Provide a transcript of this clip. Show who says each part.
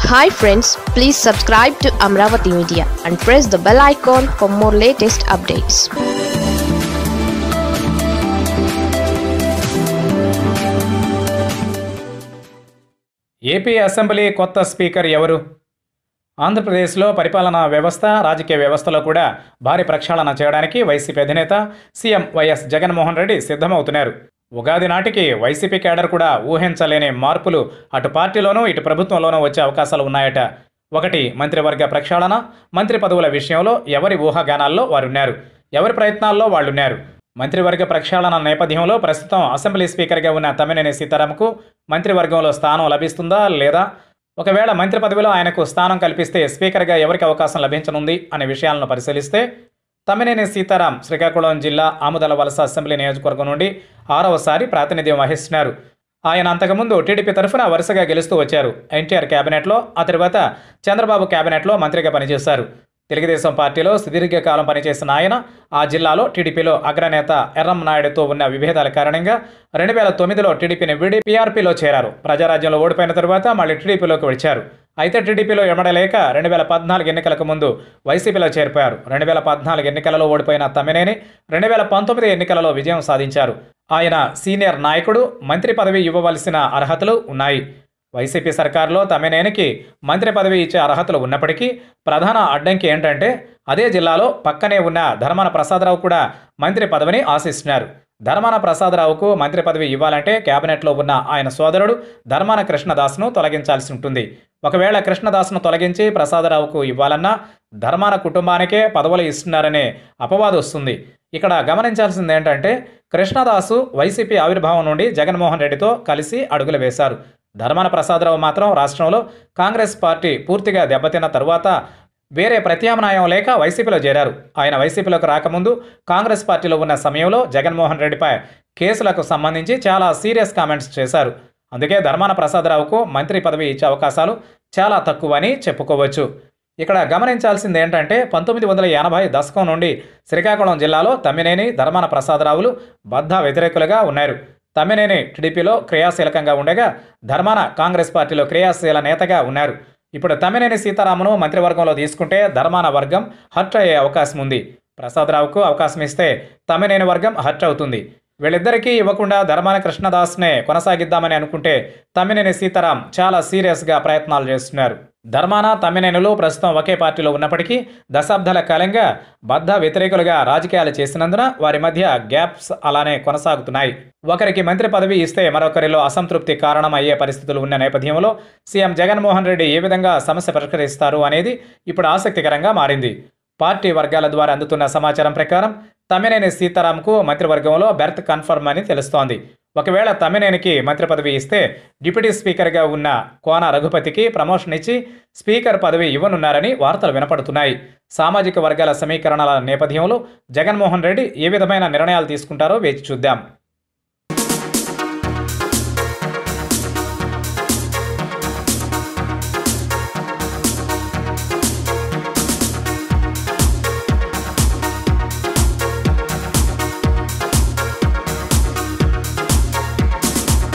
Speaker 1: hi friends please subscribe to Amaravati media and press the bell icon for more latest updates
Speaker 2: AP assembly కొత్త speaker ఎవరు ఆంధ్రప్రదేశ్లో పరిపాలనా వ్యవస్థ రాజకీయ వ్యవస్థలో కూడా భారీ ప్రక్షాళన చేయడానికి వైసీపీ అధినేత సీఎం వైఎస్ జగన్మోహన్ రెడ్డి సిద్ధమవుతున్నారు ఉగాది నాటికి వైసీపీ కేడర్ కూడా ఊహించలేని మార్పులు అటు పార్టీలోనూ ఇటు ప్రభుత్వంలోనూ వచ్చే అవకాశాలు ఉన్నాయట ఒకటి మంత్రివర్గ ప్రక్షాళన మంత్రి పదవుల విషయంలో ఎవరి ఊహాగానాల్లో వారున్నారు ఎవరి ప్రయత్నాల్లో వాళ్ళున్నారు మంత్రివర్గ ప్రక్షాళన నేపథ్యంలో ప్రస్తుతం అసెంబ్లీ స్పీకర్గా ఉన్న తమ్మినేని సీతారాంకు మంత్రివర్గంలో స్థానం లభిస్తుందా లేదా ఒకవేళ మంత్రి పదవిలో ఆయనకు స్థానం కల్పిస్తే స్పీకర్గా ఎవరికి అవకాశం లభించనుంది అనే విషయాలను పరిశీలిస్తే తమ్మినేని సీతారాం శ్రీకాకుళం జిల్లా ఆముదల వలస అసెంబ్లీ నియోజకవర్గం నుండి ఆరవసారి ప్రాతినిధ్యం వహిస్తున్నారు ఆయన అంతకుముందు టీడీపీ తరఫున వరుసగా గెలుస్తూ వచ్చారు ఎన్టీఆర్ కేబినెట్లో ఆ తర్వాత చంద్రబాబు కేబినెట్లో మంత్రిగా పనిచేశారు తెలుగుదేశం పార్టీలో సుదీర్ఘకాలం పనిచేసిన ఆయన ఆ జిల్లాలో టీడీపీలో అగ్రనేత ఎర్రం నాయుడుతో ఉన్న విభేదాల కారణంగా రెండు వేల తొమ్మిదిలో టీడీపీని వీడి పీఆర్పీలో చేరారు ప్రజారాజ్యంలో ఓడిపోయిన తరువాత మళ్ళీ టీడీపీలోకి వచ్చారు అయితే టీడీపీలో ఎమడలేక రెండు వేల పద్నాలుగు ఎన్నికలకు ముందు వైసీపీలో చేరిపోయారు రెండు వేల పద్నాలుగు ఎన్నికలలో ఓడిపోయిన తమ్మినేని రెండు వేల పంతొమ్మిది ఎన్నికలలో విజయం సాధించారు ఆయన సీనియర్ నాయకుడు మంత్రి పదవి ఇవ్వవలసిన అర్హతలు ఉన్నాయి వైసీపీ సర్కారులో తమ్మినేనికి మంత్రి పదవి ఇచ్చే అర్హతలు ఉన్నప్పటికీ ప్రధాన అడ్డంకి ఏంటంటే అదే జిల్లాలో పక్కనే ఉన్న ధర్మాన ప్రసాదరావు కూడా మంత్రి పదవిని ఆశిస్తున్నారు ధర్మాన ప్రసాదరావుకు మంత్రి పదవి ఇవ్వాలంటే కేబినెట్లో ఉన్న ఆయన సోదరుడు ధర్మాన కృష్ణదాస్ను తొలగించాల్సి ఉంటుంది ఒకవేళ కృష్ణదాస్ను తొలగించి ప్రసాదరావుకు ఇవ్వాలన్నా ధర్మాన కుటుంబానికే పదవులు ఇస్తున్నారనే అపవాదు వస్తుంది ఇక్కడ గమనించాల్సింది ఏంటంటే కృష్ణదాసు వైసీపీ ఆవిర్భావం నుండి జగన్మోహన్ రెడ్డితో కలిసి అడుగులు వేశారు ధర్మాన ప్రసాదరావు మాత్రం రాష్ట్రంలో కాంగ్రెస్ పార్టీ పూర్తిగా దెబ్బతిన్న తరువాత వేరే ప్రత్యామ్నాయం లేక వైసీపీలో చేరారు ఆయన వైసీపీలోకి రాకముందు కాంగ్రెస్ పార్టీలో ఉన్న సమయంలో జగన్మోహన్ రెడ్డిపై కేసులకు సంబంధించి చాలా సీరియస్ కామెంట్స్ చేశారు అందుకే ధర్మాన ప్రసాదరావుకు మంత్రి పదవి ఇచ్చే అవకాశాలు చాలా తక్కువని చెప్పుకోవచ్చు ఇక్కడ గమనించాల్సింది ఏంటంటే పంతొమ్మిది వందల ఎనభై దశకం నుండి శ్రీకాకుళం జిల్లాలో తమ్మినేని ధర్మాన ప్రసాదరావులు బద్ధ వ్యతిరేకులుగా ఉన్నారు తమ్మినేని టీడీపీలో క్రియాశీలకంగా ఉండగా ధర్మాన కాంగ్రెస్ పార్టీలో క్రియాశీల నేతగా ఉన్నారు ఇప్పుడు తమ్మినేని సీతారామును మంత్రివర్గంలో తీసుకుంటే ధర్మాన వర్గం హర్ట్ అయ్యే అవకాశం ఉంది ప్రసాదరావుకు అవకాశం ఇస్తే తమ్మినేని వర్గం హర్ట్ అవుతుంది వీళ్ళిద్దరికీ ఇవ్వకుండా ధర్మాన కృష్ణదాస్నే కొనసాగిద్దామని అనుకుంటే తమ్మినేని సీతారాం చాలా సీరియస్గా ప్రయత్నాలు చేస్తున్నారు ధర్మాన తమ్మినేనులు ప్రస్తుతం ఒకే పార్టీలో ఉన్నప్పటికీ దశాబ్దాల కాలంగా బద్ధ వ్యతిరేకులుగా రాజకీయాలు చేసినందున వారి మధ్య గ్యాప్స్ అలానే కొనసాగుతున్నాయి ఒకరికి మంత్రి పదవి ఇస్తే మరొకరిలో అసంతృప్తి కారణం అయ్యే పరిస్థితులు ఉన్న నేపథ్యంలో సీఎం జగన్మోహన్ రెడ్డి ఏ విధంగా సమస్య పరిష్కరిస్తారు అనేది ఇప్పుడు ఆసక్తికరంగా మారింది పార్టీ వర్గాల ద్వారా అందుతున్న సమాచారం ప్రకారం తమ్మినేని సీతారాంకు మంత్రివర్గంలో బెర్త్ కన్ఫర్మ్ అని తెలుస్తోంది ఒకవేళ తమ్మినేనికి మంత్రి పదవి ఇస్తే డిప్యూటీ స్పీకర్గా ఉన్న కోన రఘుపతికి ప్రమోషన్ ఇచ్చి స్పీకర్ పదవి ఇవ్వనున్నారని వార్తలు వినపడుతున్నాయి సామాజిక వర్గాల సమీకరణల నేపథ్యంలో జగన్మోహన్ రెడ్డి ఏ విధమైన నిర్ణయాలు తీసుకుంటారో వేచి చూద్దాం